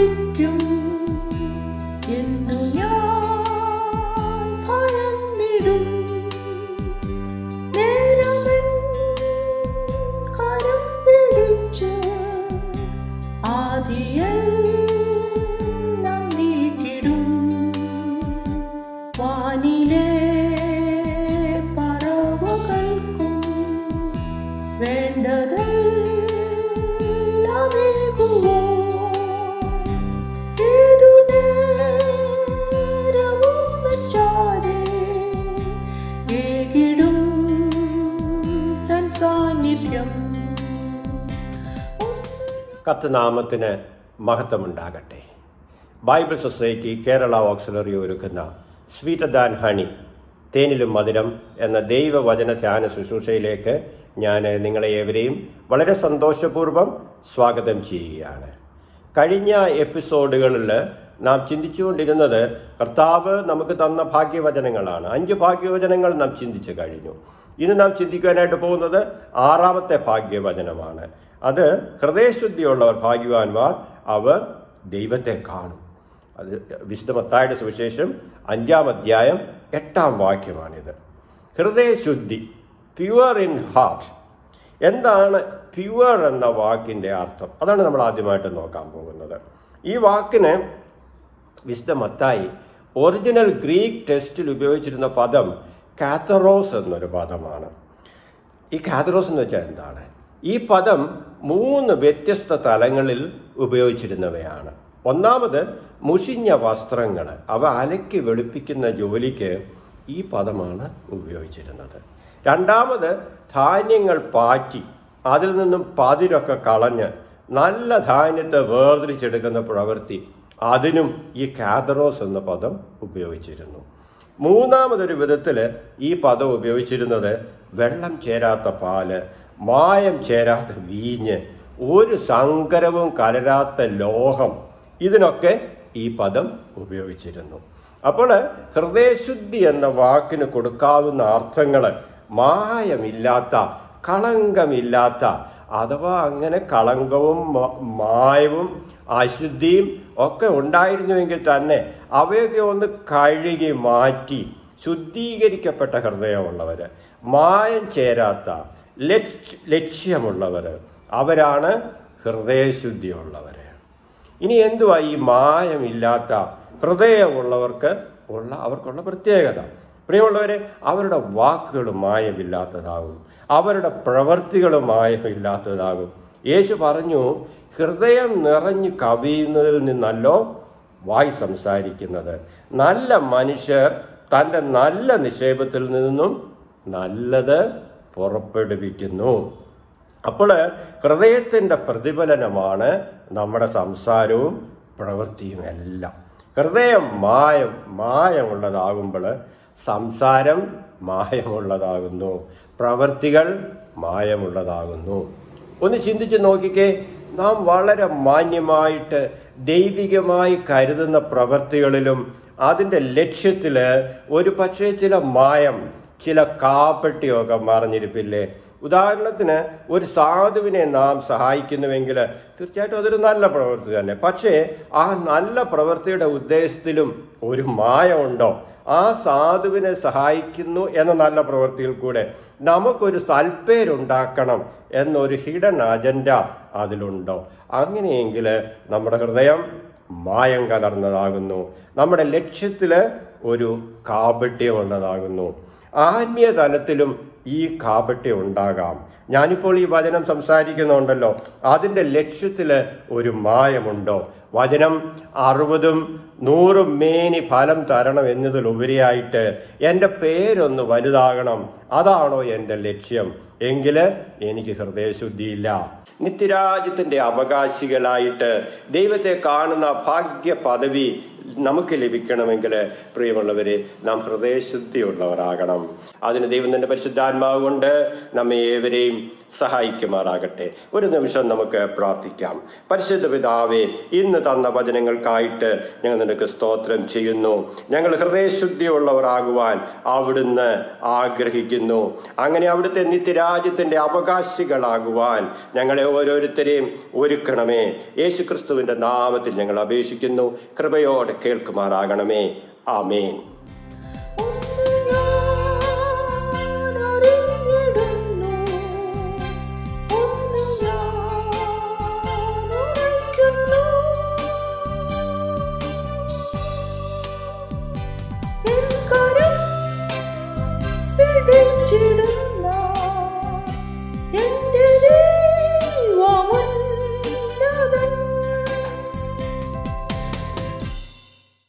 വിളിക്കും എന്നു ഞാൻ ഭയന്നിടും നേരമൻ കരം പിടിച്ച് ആദിയെല്ലാം നീക്കിടും വാനിലെ പറവകൾക്കും വേണ്ടതെല്ലാമേകുവോ ഏതു നേരവും വെച്ചാതെ ഏകിടും തൻ സാന്നിധ്യം കത്തുനാമത്തിന് മഹത്വമുണ്ടാകട്ടെ ബൈബിൾ സൊസൈറ്റി കേരള ഓക്സിലറി ഒരുക്കുന്ന സ്വീറ്റർ ദാൻ ഹണി തേനിലും മധുരം എന്ന ദൈവവചന ധ്യാന ശുശ്രൂഷയിലേക്ക് ഞാൻ നിങ്ങളെ ഏവരെയും വളരെ സന്തോഷപൂർവ്വം സ്വാഗതം ചെയ്യുകയാണ് കഴിഞ്ഞ എപ്പിസോഡുകളിൽ നാം ചിന്തിച്ചുകൊണ്ടിരുന്നത് കർത്താവ് നമുക്ക് തന്ന ഭാഗ്യവചനങ്ങളാണ് അഞ്ച് ഭാഗ്യവചനങ്ങൾ നാം ചിന്തിച്ചു കഴിഞ്ഞു ഇന്ന് നാം ചിന്തിക്കാനായിട്ട് പോകുന്നത് ആറാമത്തെ ഭാഗ്യവചനമാണ് അത് ഹൃദയശുദ്ധിയുള്ളവർ ഭാഗ്യവാന്മാർ അവർ ദൈവത്തെ കാണും അത് വിശുദ്ധ മത്തായുടെ സുവിശേഷം അഞ്ചാം അധ്യായം എട്ടാം വാക്യമാണിത് ഹൃദയശുദ്ധി പ്യുവർ ഇൻ ഹാർട്ട് എന്താണ് പ്യുവർ എന്ന വാക്കിൻ്റെ അർത്ഥം അതാണ് നമ്മൾ ആദ്യമായിട്ട് നോക്കാൻ പോകുന്നത് ഈ വാക്കിന് വിശുദ്ധ മത്തായി ഒറിജിനൽ ഗ്രീക്ക് ടെസ്റ്റിൽ ഉപയോഗിച്ചിരുന്ന പദം കാത്തറോസ് എന്നൊരു പദമാണ് ഈ കാത്തറോസ് എന്ന് വെച്ചാൽ എന്താണ് ഈ പദം മൂന്ന് വ്യത്യസ്ത തലങ്ങളിൽ ഉപയോഗിച്ചിരുന്നവയാണ് ഒന്നാമത് മുഷിഞ്ഞ വസ്ത്രങ്ങൾ അവ അലക്കി വെളുപ്പിക്കുന്ന ജോലിക്ക് ഈ പദമാണ് ഉപയോഗിച്ചിരുന്നത് രണ്ടാമത് ധാന്യങ്ങൾ പാറ്റി അതിൽ നിന്നും പതിരൊക്കെ കളഞ്ഞ് നല്ല ധാന്യത്തെ വേർതിരിച്ചെടുക്കുന്ന പ്രവൃത്തി അതിനും ഈ കാതറോസ് എന്ന പദം ഉപയോഗിച്ചിരുന്നു മൂന്നാമതൊരു വിധത്തിൽ ഈ പദം ഉപയോഗിച്ചിരുന്നത് വെള്ളം ചേരാത്ത പാല് മായം ചേരാത്ത വീഞ്ഞ് ഒരു സങ്കരവും കലരാത്ത ലോഹം ഇതിനൊക്കെ ഈ പദം ഉപയോഗിച്ചിരുന്നു അപ്പോൾ ഹൃദയശുദ്ധി എന്ന വാക്കിന് കൊടുക്കാവുന്ന അർത്ഥങ്ങൾ മായമില്ലാത്ത കളങ്കമില്ലാത്ത അഥവാ അങ്ങനെ കളങ്കവും മ- മായവും അശുദ്ധിയും ഒക്കെ ഉണ്ടായിരുന്നുവെങ്കിൽ തന്നെ അവയൊക്കെ ഒന്ന് കഴുകി മാറ്റി ശുദ്ധീകരിക്കപ്പെട്ട ഹൃദയമുള്ളവർ മായം ചേരാത്ത ലക്ഷ്യ ലക്ഷ്യമുള്ളവർ അവരാണ് ഹൃദയശുദ്ധിയുള്ളവർ ഇനി എന്തുവാ ഈ മായമില്ലാത്ത ഹൃദയമുള്ളവർക്ക് ഉള്ള അവർക്കുള്ള പ്രത്യേകത പ്രിയമുള്ളവരെ അവരുടെ വാക്കുകൾ മായമില്ലാത്തതാകും അവരുടെ പ്രവൃത്തികൾ മായമില്ലാത്തതാകും യേശു പറഞ്ഞു ഹൃദയം നിറഞ്ഞു കവിയുന്നതിൽ നിന്നല്ലോ വായി സംസാരിക്കുന്നത് നല്ല മനുഷ്യർ തൻ്റെ നല്ല നിക്ഷേപത്തിൽ നിന്നും നല്ലത് പുറപ്പെടുവിക്കുന്നു അപ്പോൾ ഹൃദയത്തിൻ്റെ പ്രതിഫലനമാണ് നമ്മുടെ സംസാരവും പ്രവൃത്തിയും എല്ലാം ഹൃദയം മായം മായമുള്ളതാകുമ്പോൾ സംസാരം മായമുള്ളതാകുന്നു പ്രവൃത്തികൾ മായമുള്ളതാകുന്നു ഒന്ന് ചിന്തിച്ച് നോക്കിക്കേ നാം വളരെ മാന്യമായിട്ട് ദൈവികമായി കരുതുന്ന പ്രവൃത്തികളിലും അതിൻ്റെ ലക്ഷ്യത്തിൽ ഒരു പക്ഷേ ചില മായം ചില കാപ്പട്ടിയൊക്കെ മറിഞ്ഞിരിപ്പില്ലേ ഉദാഹരണത്തിന് ഒരു സാധുവിനെ നാം സഹായിക്കുന്നുവെങ്കിൽ തീർച്ചയായിട്ടും അതൊരു നല്ല പ്രവൃത്തി തന്നെ പക്ഷേ ആ നല്ല പ്രവൃത്തിയുടെ ഉദ്ദേശത്തിലും ഒരു മായമുണ്ടോ ആ സാധുവിനെ സഹായിക്കുന്നു എന്ന നല്ല പ്രവൃത്തിയിൽ കൂടെ നമുക്കൊരു സൽപ്പേരുണ്ടാക്കണം എന്നൊരു ഹിഡൻ അജണ്ട അതിലുണ്ടോ അങ്ങനെയെങ്കിൽ നമ്മുടെ ഹൃദയം മായം കലർന്നതാകുന്നു നമ്മുടെ ലക്ഷ്യത്തിൽ ഒരു കാപട്യമുള്ളതാകുന്നു ആത്മീയ തലത്തിലും ഈ കാപട്യം ഉണ്ടാകാം ഞാനിപ്പോൾ ഈ വചനം സംസാരിക്കുന്നുണ്ടല്ലോ അതിൻ്റെ ലക്ഷ്യത്തിൽ ഒരു മായമുണ്ടോ വചനം അറുപതും നൂറും മേനി ഫലം തരണം എന്നതിലുപരിയായിട്ട് എൻ്റെ പേരൊന്ന് വലുതാകണം അതാണോ എൻ്റെ ലക്ഷ്യം എങ്കിൽ എനിക്ക് ഹൃദയശുദ്ധിയില്ല നിത്യരാജ്യത്തിൻ്റെ അവകാശികളായിട്ട് ദൈവത്തെ കാണുന്ന ഭാഗ്യ പദവി നമുക്ക് ലഭിക്കണമെങ്കിൽ പ്രിയമുള്ളവരെ നാം ഹൃദയശുദ്ധിയുള്ളവരാകണം അതിന് ദൈവം തന്നെ പരിശുദ്ധാത്മാവ് കൊണ്ട് നമ്മെ ഏവരെയും സഹായിക്കുമാറാകട്ടെ ഒരു നിമിഷം നമുക്ക് പ്രാർത്ഥിക്കാം പരിശുദ്ധ പിതാവേ ഇന്ന് തന്ന വചനങ്ങൾക്കായിട്ട് ഞങ്ങൾ നിനക്ക് സ്തോത്രം ചെയ്യുന്നു ഞങ്ങൾ ഹൃദയശുദ്ധിയുള്ളവരാകുവാൻ അവിടുന്ന് ആഗ്രഹിക്കുന്നു അങ്ങനെ അവിടുത്തെ നിത്യരാജ്യത്തിൻ്റെ അവകാശികളാകുവാൻ ഞങ്ങളെ ഓരോരുത്തരെയും ഒരുക്കണമേ യേശുക്രിസ്തുവിൻ്റെ നാമത്തിൽ ഞങ്ങൾ അപേക്ഷിക്കുന്നു കൃപയോടെ കേൾക്കുമാറാകണമേ ആമേൻ ിൽ